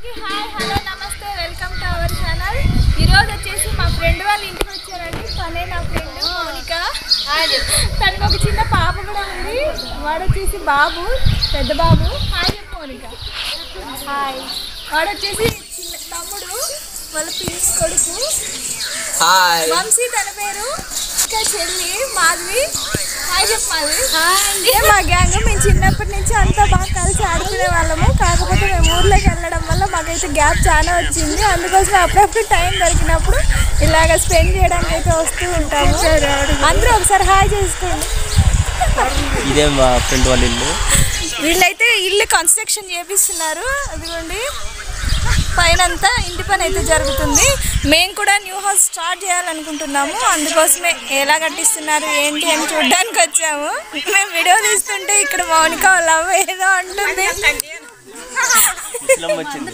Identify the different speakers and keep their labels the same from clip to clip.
Speaker 1: Hi hello నమస్తే welcome to our channel ఈరోజు వచ్చేసి మా ఫ్రెండ్ వాళ్ళ ఇంటికి వచ్చారండి తనే నా ఫ్రెండ్ మౌనిక తనకు ఒక చిన్న పాప కూడా ఉంది వాడు వచ్చేసి బాబు పెద్ద బాబు హాయ్ చెప్పు మౌనిక హాయ్ వాడు వచ్చేసి చిన్న తమ్ముడు వాళ్ళ పిల్లి కొడుకు
Speaker 2: హాయ్
Speaker 1: వంశీ తన పేరు ఇంకా చెల్లి మాధవి హాయ్ చెప్పు మాధవి ఇదే మా గ్యాంగ్ మేము చిన్నప్పటి నుంచి అంతా బాగా కలిసి ఆడుకునే వాళ్ళము కాకపోతే మేము ఊర్లోకి వెళ్ళడం వల్ల మాకైతే గ్యాప్ చాలా వచ్చింది అందుకోసం అప్పుడప్పుడు టైం దొరికినప్పుడు ఇలాగ స్పెండ్ చేయడానికి అయితే వస్తూ ఉంటాము అందరూ ఒకసారి హాయ్ చేసుకోండి
Speaker 2: ఇదే మా ఫ్రెండ్ వాళ్ళ ఇల్లు
Speaker 1: వీళ్ళైతే ఇల్లు కన్స్ట్రక్షన్ చేపిస్తున్నారు అదిగోండి పైన అంతా ఇంటి పని అయితే జరుగుతుంది మేము కూడా న్యూ హౌస్ స్టార్ట్ చేయాలనుకుంటున్నాము అందుకోసమే ఎలా కట్టిస్తున్నారు ఏంటి అని చూడడానికి వచ్చాము మేము వీడియో తీస్తుంటే ఇక్కడ మౌనిక వాళ్ళ అవ్వ ఏదో అంటుంది
Speaker 2: ముసలమ్మ వచ్చింది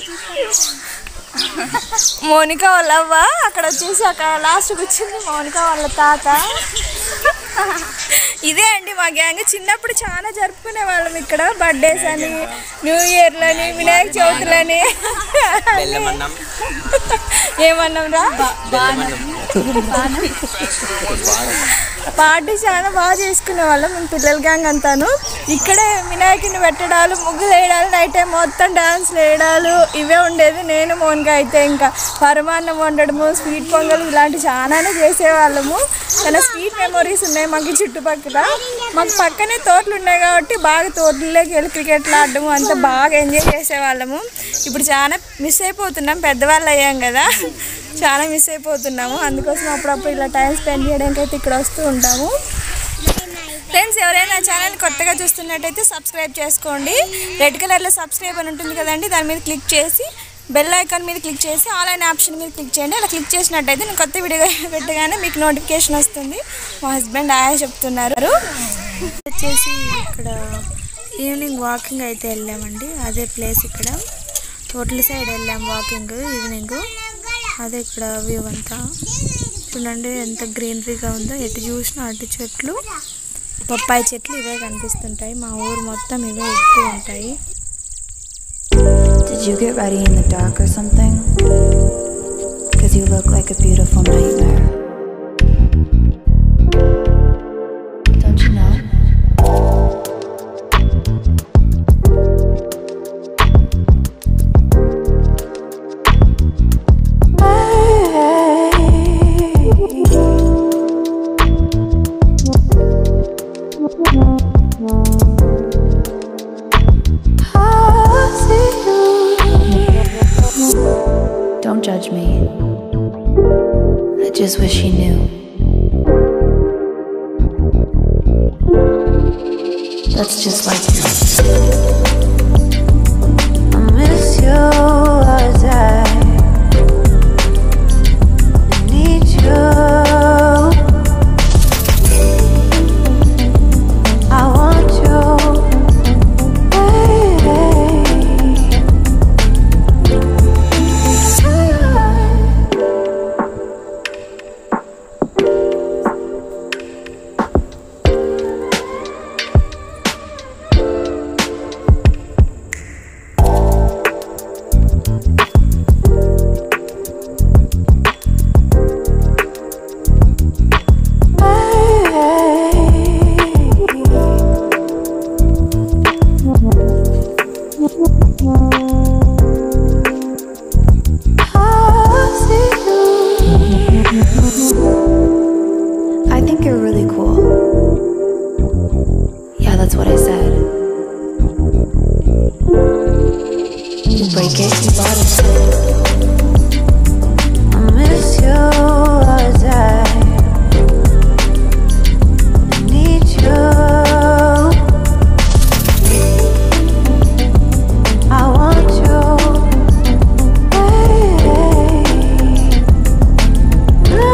Speaker 1: మౌనిక వాళ్ళ అవ్వ అక్కడ వచ్చేసి అక్కడ లాస్ట్కి వచ్చింది మౌనిక వాళ్ళ తాత ఇదే అండి మా గ్యాంగ్ చిన్నప్పుడు చాలా జరుపుకునే వాళ్ళం ఇక్కడ బర్త్డేస్ అని న్యూ ఇయర్లని వినాయక చవితులని
Speaker 2: బెల్లమన్నం
Speaker 1: ఏమన్నాం రా పార్టీ చాలా బాగా చేసుకునే వాళ్ళం మేము పిల్లల గ్యాంగ్ అంతాను ఇక్కడే వినాయకుని పెట్టడాలు ముగ్గులు వేయడాలు నైట్ టైం మొత్తం డాన్స్ వేయడాలు ఇవే ఉండేది నేను మోన్గా అయితే ఇంకా పరమాన్నం వండడము స్వీట్ పొంగల్ ఇలాంటి చాలానే చేసేవాళ్ళము చాలా స్వీట్ మెమొరీస్ ఉన్నాయి మాకు ఈ చుట్టుపక్కల మాకు పక్కనే తోటలు ఉన్నాయి కాబట్టి బాగా తోటల్లోకి వెళ్ళి క్రికెట్లు ఆడడము అంతా బాగా ఎంజాయ్ చేసేవాళ్ళము ఇప్పుడు చాలా మిస్ అయిపోతున్నాం పెద్దవాళ్ళు అయ్యాం కదా చాలా మిస్ అయిపోతున్నాము అందుకోసం అప్పుడప్పుడు ఇలా టైం స్పెండ్ చేయడానికి అయితే ఇక్కడ వస్తూ ఉంటాము ఫ్రెండ్స్ ఎవరైనా ఛానల్ కొత్తగా చూస్తున్నట్టయితే సబ్స్క్రైబ్ చేసుకోండి రెడ్ కలర్లో సబ్స్క్రైబ్ అని ఉంటుంది కదండి దాని మీద క్లిక్ చేసి బెల్ ఐకాన్ మీద క్లిక్ చేసి ఆల్ అనే ఆప్షన్ మీద క్లిక్ చేయండి అలా క్లిక్ చేసినట్టయితే నేను కొత్త వీడియో పెట్టగానే మీకు నోటిఫికేషన్ వస్తుంది మా హస్బెండ్ ఆయా చెప్తున్నారు వచ్చేసి ఇక్కడ ఈవినింగ్ వాకింగ్ అయితే వెళ్ళామండి అదే ప్లేస్ ఇక్కడ హోటల్ సైడ్ వెళ్ళాం వాకింగ్ ఈవినింగ్ అదే ఇక్కడ వ్యూ అంతా చూడండి ఎంత గ్రీనరీగా ఉందో ఎటు చూసినా అటు చెట్లు బొప్పాయి చెట్లు ఇవే కనిపిస్తుంటాయి మా ఊరు మొత్తం ఇవే ఎక్కువ ఉంటాయి
Speaker 3: Did you get ready in the dark or something? Cause you look like a beautiful nightmare. Don't you know? Don't judge me. I just wish he knew. That's just like you. I miss you as I need you. I want you. Hey. I think you're really cool. Yeah, that's what I said. You break it, you bought it. I miss you as I need you. I want you. Hey. No.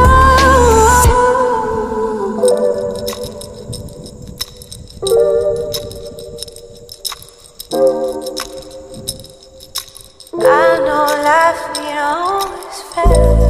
Speaker 3: I know life ain't always fair.